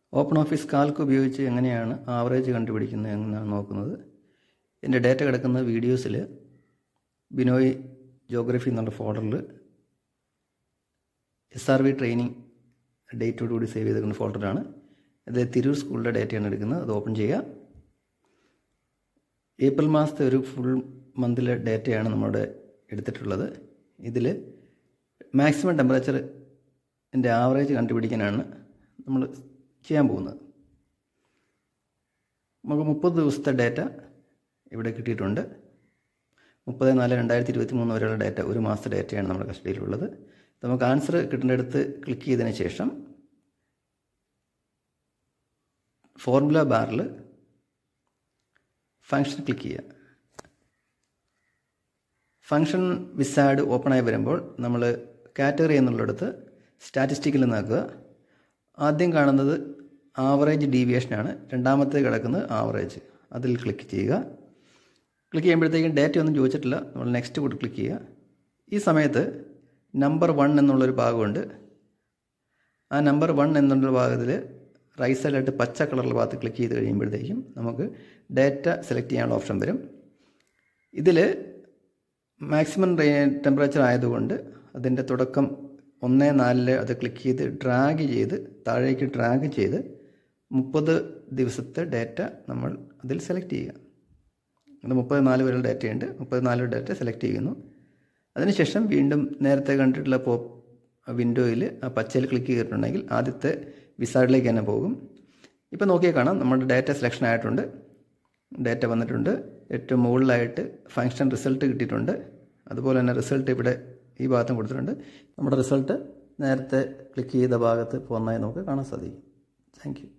open office Calc ഉപയോഗിച്ച് എങ്ങനെയാണ് average കണ്ടുപിടിക്കുന്നത് എന്നാണ് നോക്കുന്നത് എൻ്റെ ഡേറ്റ കിടക്കുന്ന വീഡിയോസിൽ ബിനോയ് ജോഗ്രഫി എന്നുള്ള ഫോൾഡറിൽ എസ് ആർ വി ട്രെയിനിങ് ഡേറ്റോടുകൂടി സേവ് ചെയ്തിരിക്കുന്ന ഫോൾഡറാണ് ഇത് തിരൂർ സ്കൂളിൻ്റെ ഡേറ്റയാണ് എടുക്കുന്നത് അത് ഓപ്പൺ ചെയ്യുക ഏപ്രിൽ മാസത്തെ ഒരു ഫുൾ മന്തിലെ ഡേറ്റയാണ് നമ്മുടെ എടുത്തിട്ടുള്ളത് ഇതിൽ മാക്സിമം ടെമ്പറേച്ചർ എൻ്റെ ആവറേജ് കണ്ടുപിടിക്കാനാണ് നമ്മൾ ചെയ്യാൻ പോകുന്നത് നമുക്ക് മുപ്പത് ദിവസത്തെ ഡേറ്റ ഇവിടെ കിട്ടിയിട്ടുണ്ട് മുപ്പത് നാല് രണ്ടായിരത്തി ഇരുപത്തി മൂന്ന് വരെയുള്ള ഡേറ്റ ഒരു മാസത്തെ ഡേറ്റയാണ് നമ്മുടെ കസ്റ്റഡിയിലുള്ളത് നമുക്ക് ആൻസർ കിട്ടേണ്ടടുത്ത് ക്ലിക്ക് ചെയ്തതിന് ശേഷം ഫോർമുല ബാറിൽ ഫങ്ഷൻ ക്ലിക്ക് ചെയ്യുക ഫങ്ഷൻ വിസാഡ് ഓപ്പണായി വരുമ്പോൾ നമ്മൾ കാറ്റഗറി എന്നുള്ളിടത്ത് സ്റ്റാറ്റിസ്റ്റിക്കിൽ നിന്നാക്കുക ആദ്യം കാണുന്നത് ആവറേജ് ഡീവിയേഷനാണ് രണ്ടാമത്തെ കിടക്കുന്നത് ആവറേജ് അതിൽ ക്ലിക്ക് ചെയ്യുക ക്ലിക്ക് ചെയ്യുമ്പോഴത്തേക്കും ഡേറ്റ ഒന്നും ചോദിച്ചിട്ടില്ല നമ്മൾ നെക്സ്റ്റ് കൂടി ക്ലിക്ക് ചെയ്യുക ഈ സമയത്ത് നമ്പർ വൺ എന്നുള്ളൊരു ഭാഗമുണ്ട് ആ നമ്പർ വൺ എന്നുള്ള ഭാഗത്തിൽ റൈറ്റ് സൈഡിലായിട്ട് പച്ച കളറുള്ള ഭാഗത്ത് ക്ലിക്ക് ചെയ്ത് കഴിയുമ്പോഴത്തേക്കും നമുക്ക് ഡേറ്റ സെലക്ട് ചെയ്യാനുള്ള ഓപ്ഷൻ വരും ഇതിൽ മാക്സിമം ടെമ്പറേച്ചർ ആയതുകൊണ്ട് അതിൻ്റെ തുടക്കം ഒന്ന് നാലിൽ അത് ക്ലിക്ക് ചെയ്ത് ഡ്രാഗ് ചെയ്ത് താഴേക്ക് ഡ്രാഗ് ചെയ്ത് മുപ്പത് ദിവസത്തെ ഡേറ്റ നമ്മൾ അതിൽ സെലക്ട് ചെയ്യുക അത് മുപ്പത് നാല് വരെയുള്ള ഡേറ്റയുണ്ട് മുപ്പത് നാല് ഡേറ്റ സെലക്ട് ചെയ്യുന്നു അതിനുശേഷം വീണ്ടും നേരത്തെ കണ്ടിട്ടുള്ള പോപ്പ് വിൻഡോയിൽ ആ പച്ചയിൽ ക്ലിക്ക് ചെയ്തിട്ടുണ്ടെങ്കിൽ ആദ്യത്തെ വിസാർഡിലേക്ക് തന്നെ പോകും ഇപ്പോൾ നോക്കിയാൽ കാണാം നമ്മുടെ ഡേറ്റ സെലക്ഷൻ ആയിട്ടുണ്ട് ഡേറ്റ വന്നിട്ടുണ്ട് ഏറ്റവും മുകളിലായിട്ട് ഫങ്ഷൻ റിസൾട്ട് കിട്ടിയിട്ടുണ്ട് അതുപോലെ തന്നെ റിസൾട്ട് ഇവിടെ ഈ ഭാഗത്തും കൊടുത്തിട്ടുണ്ട് നമ്മുടെ റിസൾട്ട് നേരത്തെ ക്ലിക്ക് ചെയ്ത ഭാഗത്ത് പോകുന്നതായി നമുക്ക് കാണാൻ സാധിക്കും താങ്ക്